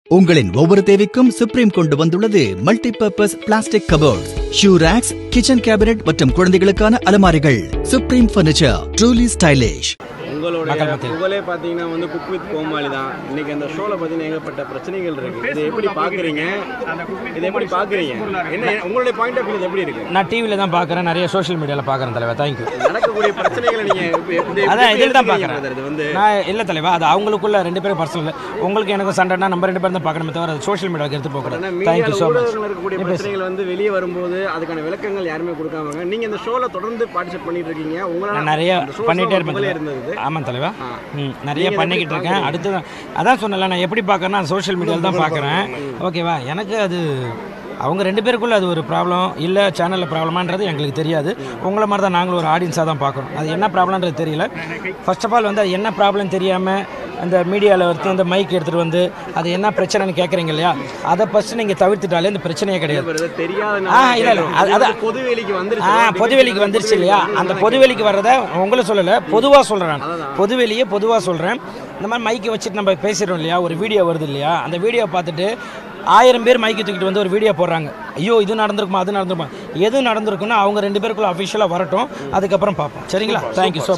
உங்களின் ஒவ்வொரு தேவைக்கும் சுப்ரீம் கொண்டு வந்துள்ளது multipurpose plastic cupboard shoe racks kitchen cabinet மற்றும் குழந்தைகளுக்கான அலமாரிகள் சுப்ரீம் பர்னிச்சர் ட்ரூலி ஸ்டைலிஷ் உங்களுடைய மக்கள் மத்தியில். புகழே பார்த்தீங்கன்னா வந்து குக் வித் கோமாளி தான் இன்னைக்கு அந்த ஷோவில் பார்த்தீங்கன்னா ஏகப்பட்ட பிரச்சனைகள் இருக்கு இதை எப்படி பார்க்குறீங்க இதை எப்படி பார்க்குறீங்க என்ன உங்களுடைய பாயிண்ட் ஆஃப் வியூ எப்படி இருக்கு நான் டிவியில் தான் பார்க்குறேன் நிறைய சோஷியல் மீடியாவில் பார்க்குறேன் தலைவா தேங்க்யூ நடக்கக்கூடிய பிரச்சனைகளை நீங்க எப்படி- எப்படி- அதான் எப்படி இதில் தான் எடுத்துக்கிறீங்க பார்க்குறேன் brother? இது வந்து நான் இல்லை தலைவா அது அவங்களுக்குள்ள ரெண்டு பேரும் பர்சனல் உங்களுக்கு எனக்கு சண்டைனா நம்ம ரெண்டு பேரும் தான் பார்க்கணுமே தவிர அது சோஷியல் மீடியாவுக்கு எடுத்து ஆனா போகக்கூடாது தேங்க்யூ மீடியாவில் ஸோ மச் ஊடகங்கள் இருக்கக்கூடிய பிரச்சனைகள் வந்து வெளியே வரும்போது அதுக்கான விளக்கங்கள் யாருமே கொடுக்காம நீங்க இந்த ஷோல தொடர்ந்து பார்ட்டிசிபேட் பண்ணிட்டு இருக்கீங்க உங்களால நான் நிறைய அந்த show பண்ணிகிட்டே ஒரு புகழே இருப்பேன் இருந்தது ஆமாம் தலைவா ஆ. ம் நிறைய நீங்க பண்ணிக்கிட்டு எப்படி இருக்கேன் அடுத்து தான் அதான் சொன்னல நான் எப்படி பார்க்கறேன்னா சோஷியல் மீடியாவில் தான் பார்க்குறேன் ஓகேவா எனக்கு அது அவங்க ரெண்டு பேருக்குள்ள அது ஒரு ப்ராப்ளம் இல்லை சேனலில் ப்ராப்ளமான்றது எங்களுக்கு தெரியாது உங்களை மாதிரி தான் நாங்களும் ஒரு ஆடியன்ஸாக தான் பார்க்குறோம் அது என்ன ப்ராப்ளம்ன்றது தெரியல ஃபர்ஸ்ட் ஆஃப் ஆல் வந்து அது என்ன ப்ராப்ளம் தெரியாமல் அந்த மீடியாவில் வந்து அந்த மைக் எடுத்துகிட்டு வந்து அது என்ன பிரச்சனைன்னு கேட்குறீங்க இல்லையா அதை ஃபஸ்ட்டு நீங்கள் தவிர்த்துட்டாலே இந்த பிரச்சனையே கிடையாது brother, தெரியாத ஆ, இல்ல, இல்ல. அது- அதான். பொதுவெளிக்கு ஆ வந்துருச்சு பொதுவெளிக்கு வந்துருச்சு இல்லையா அந்த பொதுவெளிக்கு வர்றத உங்களை சொல்லலை பொதுவாக சொல்கிறேன் பொதுவெளியே பொதுவாக சொல்கிறேன் இந்த மாதிரி மைக்கை வச்சுட்டு நம்ம பேசுகிறோம் இல்லையா ஒரு வீடியோ வருது இல்லையா அந்த வீடியோ பார்த்துட்டு ஆயிரம் பேர் மைக்கை தூக்கிட்டு வந்து ஒரு வீடியோ போடுறாங்க ஐயோ இது நடந்திருக்குமா அது நடந்திருக்குமா எது நடந்திருக்குன்னா அவங்க ரெண்டு பேருக்குள்ள அஃபிஷியலாக வரட்டும் அதுக்கப்புறம் பார்ப்போம் சரிங்களா தேங்க்யூ ஸோ